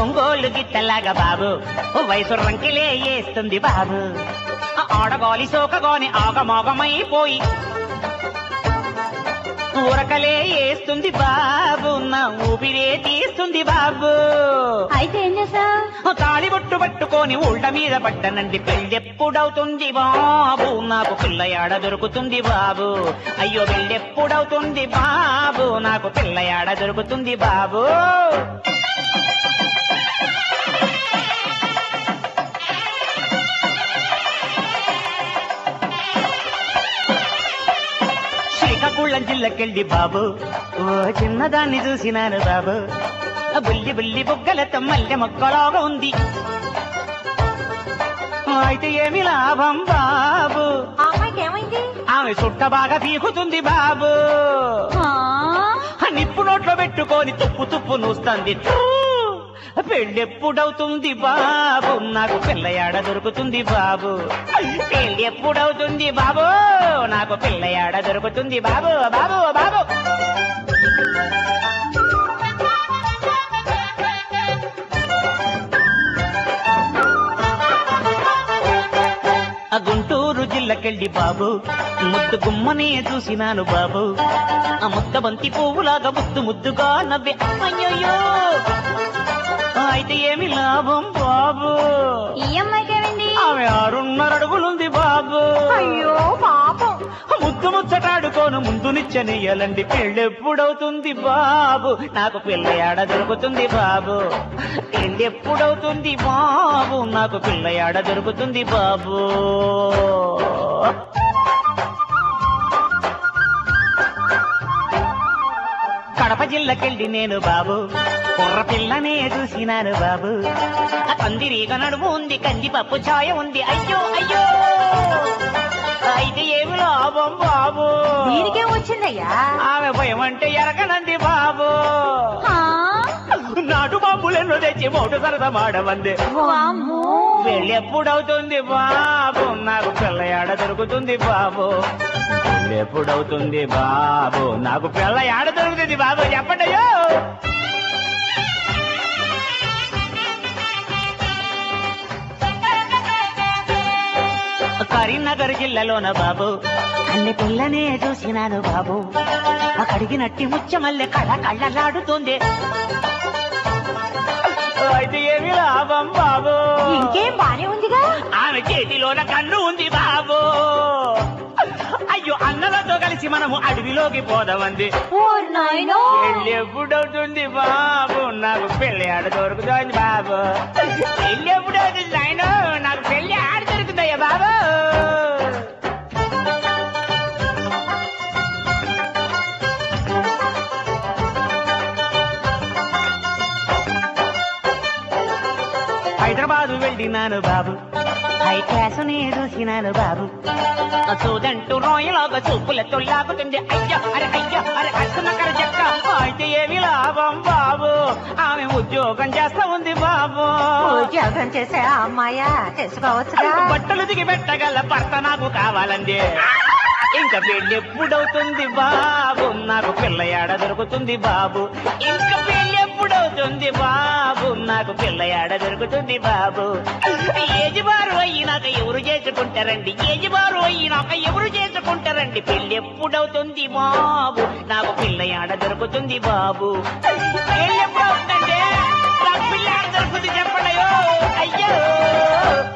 ఒంగోలు గిట్టలాగా బాబు ఓ వయసు రంకిలే వేస్తుంది బాబు ఆ ఆడగాలి సోకగాని ఆగమోగమైపోయి ఊరకలే వేస్తుంది బాబు నా ఊపిరే తీస్తుంది బాబు అయితే ఏం చేసావు తాళి బొట్టు పట్టుకొని ఉల్ట మీద పడ్డనండి పెళ్ళెప్పుడవుతుంది బాబు నాకు పిల్లయాడ దొరుకుతుంది బాబు అయ్యో పెళ్ళెప్పుడవుతుంది బాబు నాకు పిల్లయాడ దొరుకుతుంది బాబు శ్రీకాకుళం జిల్లకెళ్ళి బాబు ఓ చిన్నదాన్ని చూసినాను బాబు ఆ బుల్లి బుల్లి బుగ్గలతో మల్లె మొక్కలాగా ఉంది అయితే ఏమి లాభం బాబు ఆ అమ్మాయికి ఏమైంది ఆమె చుట్ట బాగా పీకుతుంది బాబు ఆ, ఆ నిప్పు నోట్లో పెట్టుకొని తుప్పు తుప్పు నూస్తుంది థూ! పెళ్ళెప్పుడవుతుంది బాబు నాకు పిల్లయాడ దొరుకుతుంది బాబు పెళ్ళెప్పుడవుతుంది బాబు నాకు పిల్లయాడ దొరుకుతుంది బాబు బాబు బాబు ఆ గుంటూరు జిల్లకెళ్ళి బాబు ముద్దు గుమ్మనే చూసినాను బాబు ఆ ముద్ద బంతి పువ్వులాగా ముద్దు ముద్దుగా నవ్వే అయ్యయ్యో అయితే ఏమి లాభం బాబు ఈ అమ్మాయికి ఏమైంది ఆమె ఆరున్నర అడుగులుంది బాబు అయ్యో పాపం ముద్దు ముచ్చటాడుకోను ముందు నిచ్చనియ్యాలండి పెళ్ళెప్పుడవుతుంది బాబు నాకు పిల్ల ఏడ దొరుకుతుంది బాబు పెళ్ళెప్పుడవుతుంది బాబు నాకు పిల్ల ఏడ దొరుకుతుంది బాబు కడప జిల్లకెళ్ళి నేను బాబు కుర్ర పిల్లనే చూసినాను బాబు ఆ కందిరీగ నడుము ఉంది కంది పప్పు ఛాయ ఉంది అయ్యో అయ్యో అయితే ఏమి లాభం బాబు దీనికేం వచ్చిందయ్యా ఆమె భయం అంటే ఎరగనంది బాబు ఆ, నాటు బాంబులెన్నో తెచ్చి మోటు సరదా మాడమంది వామ్మో. పెళ్ళెప్పుడవుతుంది బాబు నాకు పిల్ల ఏడ దొరుకుతుంది బాబు పెళ్ళెప్పుడవుతుంది బాబు నాకు పిల్ల ఏడ దొరుకుతుంది బాబు చెప్పండియో కరీంనగర్ జిల్లాలోన బాబు అన్ని పిల్లనే చూసినాను బాబు అక్కడికి నట్టి ముచ్చమల్లె కళ్ళ కళ్ళలాడుతుంది అయితే ఏమి లాభం బాబు ఇంకేం బానే ఉందిగా ఆమె చేతిలోన కన్ను ఉంది బాబు అయ్యో అన్నలతో కలిసి మనము అడవిలోకి పోదామంది ఓ నాయనో పెళ్ళి ఎప్పుడవుతుంది బాబు నాకు పెళ్లి ఆడ దొరుకుతుంది బాబు పెళ్లి ఎప్పుడవుతుంది నాయన నాకు పెళ్లి ఆడ దొరుకుతాయా బాబు హైదరాబాద్ వెళ్ళినాను బాబు హై క్లాస్ నే చూసినాను బాబు ఆ చూదంటూ రోయలాగా చూపులతో లాగుతుంది అయ్యా అరే అయ్యా అరే అసనకర చెక్క అయితే ఏమి లాభం బాబు ఆమె ఉద్యోగం చేస్తా ఉంది బాబు ఉద్యోగం చేసే ఆ అమ్మాయా చేసుకోవచ్చుగా బట్టలు దిగి పెట్టగల భర్త నాకు కావాలండి ఇంకా పెళ్లి ఎప్పుడవుతుంది బాబు నాకు పిల్ల ఏడ దొరుకుతుంది బాబు ఇంకా పెళ్లి ఎప్పుడవుతుంది బాబు నాకు పిల్ల ఏడ దొరుకుతుంది బాబు ఏజ్ బారు అయినాక ఎవరు చేసుకుంటారండి ఏజ్ బారు అయినాక ఎవరు చేసుకుంటారండి పెళ్లి ఎప్పుడవుతుంది బాబు నాకు పిల్ల ఏడ దొరుకుతుంది బాబు పెళ్లి ఎప్పుడవుతుందండి నాకు పిల్ల ఏడ దొరుకుతుంది చెప్పడయో అయ్యో